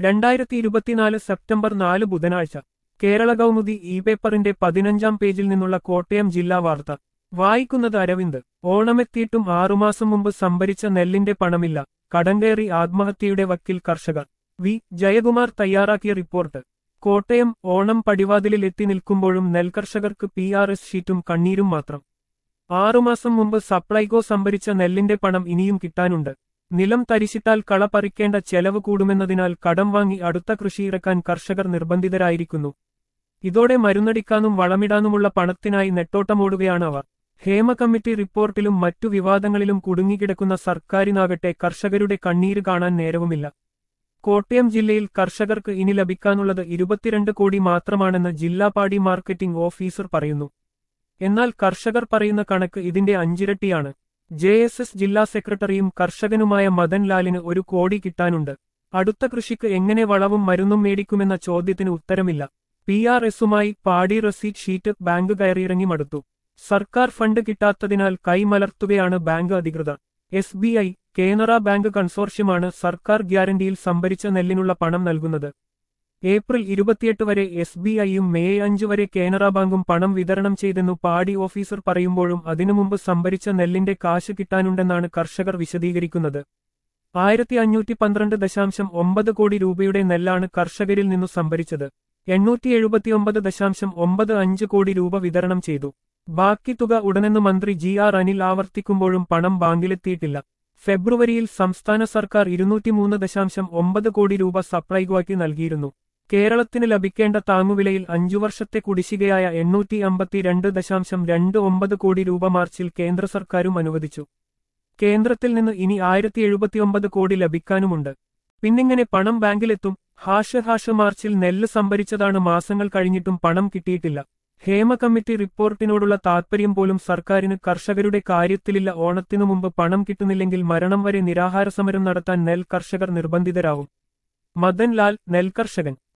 രണ്ടായിരത്തി ഇരുപത്തിനാല് സെപ്റ്റംബർ നാല് ബുധനാഴ്ച കേരള കൗമുദി ഇ പേപ്പറിന്റെ പതിനഞ്ചാം പേജിൽ നിന്നുള്ള കോട്ടയം ജില്ലാ വാർത്ത വായിക്കുന്നത് അരവിന്ദ് ഓണമെത്തിയിട്ടും ആറുമാസം മുമ്പ് സംഭരിച്ച നെല്ലിന്റെ പണമില്ല കടം കയറി ആത്മഹത്യയുടെ വക്കിൽ കർഷകർ വി ജയകുമാർ തയ്യാറാക്കിയ റിപ്പോർട്ട് കോട്ടയം ഓണം പടിവാതിലിൽ എത്തി നിൽക്കുമ്പോഴും നെൽകർഷകർക്ക് പി ആർ എസ് ഷീറ്റും കണ്ണീരും മാത്രം ആറുമാസം മുമ്പ് സപ്ലൈകോ സംഭരിച്ച നെല്ലിന്റെ പണം ഇനിയും കിട്ടാനുണ്ട് നിലം തരിശിട്ടാൽ കള പറിക്കേണ്ട ചെലവ് കൂടുമെന്നതിനാൽ കടം വാങ്ങി അടുത്ത കൃഷി ഇറക്കാൻ കർഷകർ നിർബന്ധിതരായിരിക്കുന്നു ഇതോടെ മരുന്നടിക്കാനും വളമിടാനുമുള്ള പണത്തിനായി നെട്ടോട്ടമോടുകയാണ് അവർ ഹേമ കമ്മിറ്റി റിപ്പോർട്ടിലും മറ്റു വിവാദങ്ങളിലും കുടുങ്ങിക്കിടക്കുന്ന സർക്കാരിനാകട്ടെ കർഷകരുടെ കണ്ണീര് കാണാൻ നേരവുമില്ല കോട്ടയം ജില്ലയിൽ കർഷകർക്ക് ഇനി ലഭിക്കാനുള്ളത് ഇരുപത്തിരണ്ട് കോടി മാത്രമാണെന്ന് ജില്ലാ പാടി മാർക്കറ്റിംഗ് ഓഫീസർ പറയുന്നു എന്നാൽ കർഷകർ പറയുന്ന കണക്ക് ഇതിന്റെ അഞ്ചിരട്ടിയാണ് ജെ എസ് എസ് ജില്ലാ സെക്രട്ടറിയും കർഷകനുമായ മദൻ ലാലിന് ഒരു കോടി കിട്ടാനുണ്ട് അടുത്ത കൃഷിക്ക് എങ്ങനെ വളവും മരുന്നും മേടിക്കുമെന്ന ചോദ്യത്തിന് ഉത്തരമില്ല പി ആർ എസുമായി പാടി റസീറ്റ് ഷീറ്റ് ബാങ്ക് കയറിയിറങ്ങി മടുത്തു സർക്കാർ ഫണ്ട് കിട്ടാത്തതിനാൽ കൈമലർത്തുകയാണ് ബാങ്ക് അധികൃതർ S B I Canara bank കൺസോർഷ്യമാണ് സർക്കാർ ഗ്യാരണ്ടിയിൽ സംഭരിച്ച നെല്ലിനുള്ള പണം നൽകുന്നത് ഏപ്രിൽ ഇരുപത്തിയെട്ട് വരെ എസ് ബി ഐയും മെയ് അഞ്ച് വരെ കേനറ ബാങ്കും പണം വിതരണം ചെയ്തെന്നു പാടി ഓഫീസർ പറയുമ്പോഴും അതിനു മുമ്പ് സംഭരിച്ച നെല്ലിന്റെ കാശ് കിട്ടാനുണ്ടെന്നാണ് കർഷകർ വിശദീകരിക്കുന്നത് ആയിരത്തി അഞ്ഞൂറ്റി പന്ത്രണ്ട് ദശാംശം ഒമ്പത് കോടി രൂപയുടെ നെല്ലാണ് കർഷകരിൽ നിന്നു സംഭരിച്ചത് എണ്ണൂറ്റി എഴുപത്തിയൊമ്പത് ദശാംശം ഒമ്പത് അഞ്ച് കോടി രൂപ വിതരണം ചെയ്തു ബാക്കി തുക ഉടനെന്ന് മന്ത്രി ജി ആർ അനിൽ ആവർത്തിക്കുമ്പോഴും പണം ബാങ്കിലെത്തിയിട്ടില്ല ഫെബ്രുവരിയിൽ സംസ്ഥാന സർക്കാർ ഇരുന്നൂറ്റിമൂന്ന് ദശാംശം ഒമ്പത് കോടി രൂപ സപ്ലൈകോയ്ക്ക് നൽകിയിരുന്നു കേരളത്തിന് ലഭിക്കേണ്ട താങ്ങുവിലയിൽ അഞ്ചു വർഷത്തെ കുടിശ്ശികയായ എണ്ണൂറ്റി അമ്പത്തിരണ്ട് ദശാംശം രണ്ട് ഒമ്പത് കോടി രൂപ മാർച്ചിൽ കേന്ദ്ര സർക്കാരും അനുവദിച്ചു കേന്ദ്രത്തിൽ നിന്ന് ഇനി ആയിരത്തി എഴുപത്തിയൊമ്പത് കോടി ലഭിക്കാനുമുണ്ട് പിന്നിങ്ങനെ പണം ബാങ്കിലെത്തും ഹാഷ ഹാഷ മാർച്ചിൽ നെല്ല് സംഭരിച്ചതാണ് മാസങ്ങൾ കഴിഞ്ഞിട്ടും പണം കിട്ടിയിട്ടില്ല ഹേമ കമ്മിറ്റി റിപ്പോർട്ടിനോടുള്ള താത്പര്യം പോലും സർക്കാരിന് കർഷകരുടെ കാര്യത്തിലില്ല ഓണത്തിനു മുമ്പ് പണം കിട്ടുന്നില്ലെങ്കിൽ മരണം വരെ നിരാഹാര സമരം നടത്താൻ നെൽ കർഷകർ നിർബന്ധിതരാവും മദൻ ലാൽ നെൽകർഷകൻ